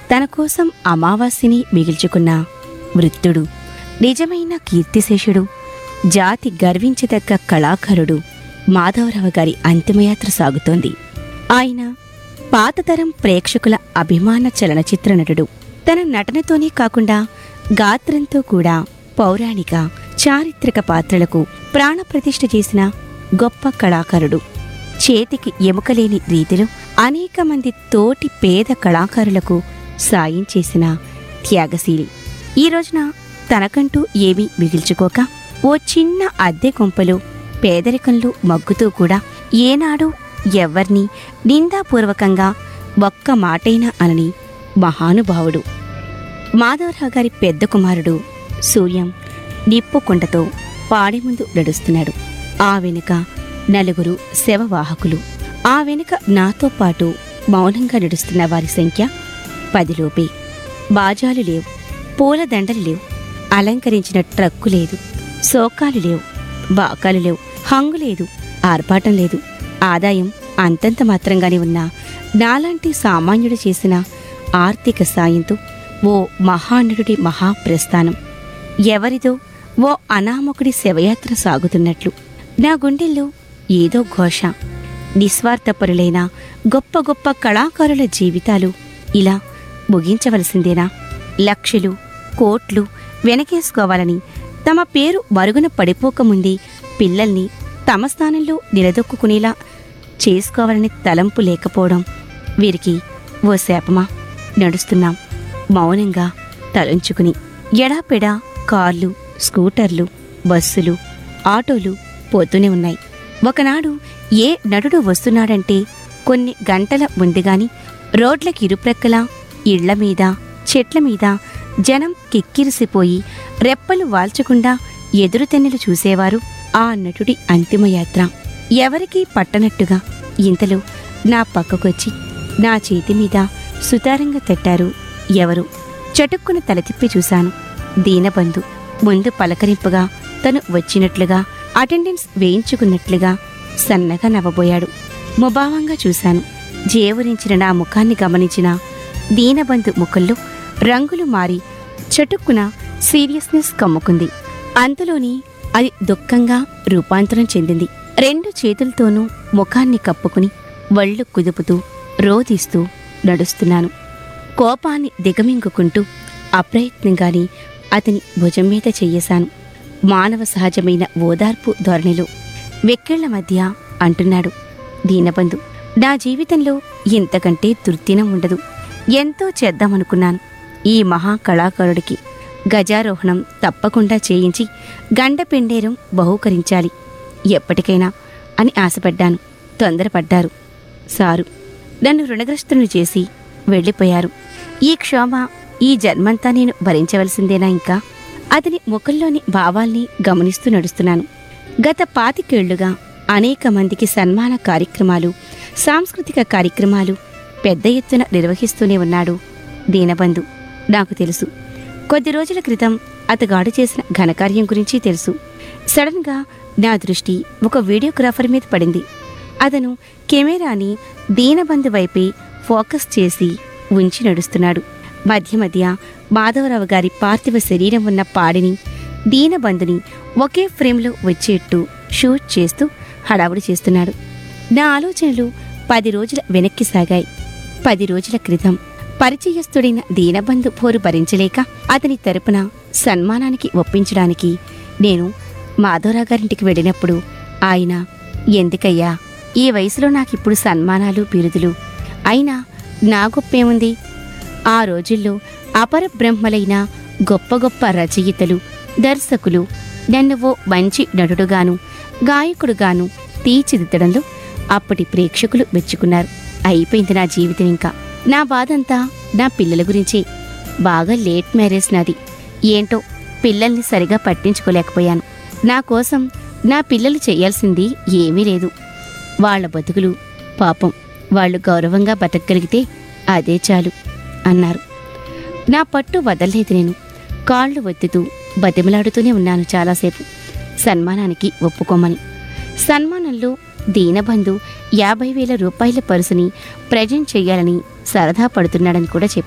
తన కోసం అమావాస్యని మిగిల్చుకున్న వృత్తుడు నిజమైన కీర్తిశేషుడు జాతి గర్వించదగ్గ కళాకారుడు మాధవరావు గారి అంతిమయాత్ర సాగుతోంది ఆయన పాతతరం ప్రేక్షకుల అభిమాన చలనచిత్ర నటుడు తన నటనతోనే కాకుండా గాత్రంతో కూడా పౌరాణిక చారిత్రక పాత్రలకు ప్రాణప్రతిష్ఠ చేసిన గొప్ప కళాకారుడు చేతికి ఎముకలేని రీతిలో అనేక మంది తోటి పేద కళాకారులకు సాయం చేసిన త్యాగశీలి ఈ రోజున తనకంటూ ఏమీ మిగిల్చుకోక ఓ చిన్న అద్దె కొంపలో పేదరికంలో మగ్గుతూ కూడా ఏనాడు ఎవ్వర్నీ నిందాపూర్వకంగా ఒక్క మాటైనా అనని మహానుభావుడు మాధవరావు గారి పెద్ద కుమారుడు సూర్యం నిప్పుకుండతో పాడి ముందు నడుస్తున్నాడు ఆ వెనుక నలుగురు శవవాహకులు ఆ వెనుక నాతో పాటు మౌనంగా నడుస్తున్న వారి సంఖ్య పదిలోపే బాజాలు లేవు పూల దండలు లేవు అలంకరించిన ట్రక్కు లేదు సోకాలు లేవు బాకాలు లేవు హంగు లేదు ఆర్భాటం లేదు ఆదాయం అంతంత మాత్రంగానే ఉన్న నాలాంటి సామాన్యుడు చేసిన ఆర్థిక సాయంతో ఓ మహానటుడి మహాప్రస్థానం ఎవరిదో ఓ అనామకుడి శవయాత్ర సాగుతున్నట్లు నా గుండెల్లో ఏదో ఘోష నిస్వార్థపరులైన గొప్ప గొప్ప కళాకారుల జీవితాలు ఇలా ముగించవలసిందేనా లక్షలు కోట్లు వెనకేసుకోవాలని తమ పేరు మరుగున పడిపోకముందే పిల్లల్ని తమ స్థానంలో నిలదొక్కుకునేలా చేసుకోవాలని తలంపు లేకపోవడం వీరికి ఓ శాపమా నడుస్తున్నాం మౌనంగా తలంచుకుని ఎడాపెడా కార్లు స్కూటర్లు బస్సులు ఆటోలు పోతూనే ఉన్నాయి ఒకనాడు ఏ నటుడు వస్తున్నాడంటే కొన్ని గంటల ముందుగాని రోడ్లకి ఇరుప్రక్కల ఇళ్ల మీద చెట్ల మీద జనం కిక్కిరిసిపోయి రెప్పలు వాల్చకుండా ఎదురుతెన్నెలు చూసేవారు ఆ నటుడి అంతిమయాత్ర ఎవరికీ పట్టనట్టుగా ఇంతలో నా పక్కకొచ్చి నా చేతి మీద సుతారంగా తట్టారు ఎవరు చటుక్కున తల తిప్పి చూశాను దీనబంధు ముందు పలకరింపుగా తను వచ్చినట్లుగా అటెండెన్స్ వేయించుకున్నట్లుగా సన్నగా నవ్వబోయాడు ముభావంగా చూశాను జేవురించిన నా ముఖాన్ని గమనించిన దీనబంధు ముఖంలో రంగులు మారి చటుక్కున సీరియస్నెస్ కమ్ముకుంది అంతలోని అది దుఃఖంగా రూపాంతరం చెందింది రెండు చేతులతోనూ ముఖాన్ని కప్పుకుని వళ్ళు కుదుపుతూ రోధిస్తూ నడుస్తున్నాను కోపాన్ని దిగమింగుకుంటూ అప్రయత్నంగానే అతని భుజం మీద చెయ్యేశాను మానవ సహజమైన ఓదార్పు ధోరణిలో వెక్కిళ్ల మధ్య అంటున్నాడు దీనబంధు నా జీవితంలో ఇంతకంటే దుర్దినం ఉండదు ఎంతో చేద్దామనుకున్నాను ఈ మహా కళాకారుడికి గజారోహణం తప్పకుండా చేయించి గండ పెండేరం బహూకరించాలి ఎప్పటికైనా అని ఆశపడ్డాను తొందరపడ్డారు సారు నన్ను రుణగ్రస్తుని చేసి వెళ్ళిపోయారు ఈ క్షోభ ఈ జన్మంతా నేను భరించవలసిందేనా ఇంకా అతని ముఖంలోని భావాల్ని గమనిస్తూ నడుస్తున్నాను గత పాతికేళ్లుగా అనేక మందికి సన్మాన కార్యక్రమాలు సాంస్కృతిక కార్యక్రమాలు పెద్ద ఎత్తున నిర్వహిస్తూనే ఉన్నాడు దీనబంధు నాకు తెలుసు కొద్ది రోజుల క్రితం అతగాడు చేసిన ఘనకార్యం గురించి తెలుసు సడన్గా నా దృష్టి ఒక వీడియోగ్రాఫర్ మీద పడింది అతను కెమెరాని దీనబంధు వైపే ఫోకస్ చేసి ఉంచి నడుస్తున్నాడు మధ్య మధ్య మాధవరావు గారి పార్థివ శరీరం ఉన్న పాడిని దీనబంధుని ఒకే ఫ్రేమ్లో వచ్చేట్టు షూట్ చేస్తూ హడావుడి చేస్తున్నాడు నా ఆలోచనలు పది రోజుల వెనక్కి సాగాయి పది రోజుల క్రితం పరిచయస్తుడైన దీనబంధు పోరు భరించలేక అతని తరపున సన్మానానికి ఒప్పించడానికి నేను మాధవరావు గారింటికి వెళ్ళినప్పుడు ఆయన ఎందుకయ్యా ఈ వయసులో నాకిప్పుడు సన్మానాలు బిరుదులు అయినా నా గొప్పేముంది ఆ రోజుల్లో అపర బ్రహ్మలైన గొప్ప గొప్ప రచయితలు దర్శకులు నన్ను ఓ మంచి నటుడుగాను గాయకుడుగాను తీర్చిదిద్దడంలో అప్పటి ప్రేక్షకులు మెచ్చుకున్నారు అయిపోయింది నా జీవితం ఇంకా నా బాధంతా నా పిల్లల గురించే బాగా లేట్ మ్యారేజ్ నాది ఏంటో పిల్లల్ని సరిగా పట్టించుకోలేకపోయాను నా కోసం నా పిల్లలు చేయాల్సింది ఏమీ లేదు వాళ్ళ బతుకులు పాపం వాళ్ళు గౌరవంగా బతకగలిగితే అదే చాలు అన్నారు నా పట్టు వదలలేదు నేను కాళ్ళు ఒత్తుతూ బతిమలాడుతూనే ఉన్నాను చాలాసేపు సన్మానానికి ఒప్పుకోమని సన్మానంలో దీనబంధు యాభై వేల రూపాయల పరుసుని ప్రజెంట్ చెయ్యాలని సరదా పడుతున్నాడని కూడా చెప్పారు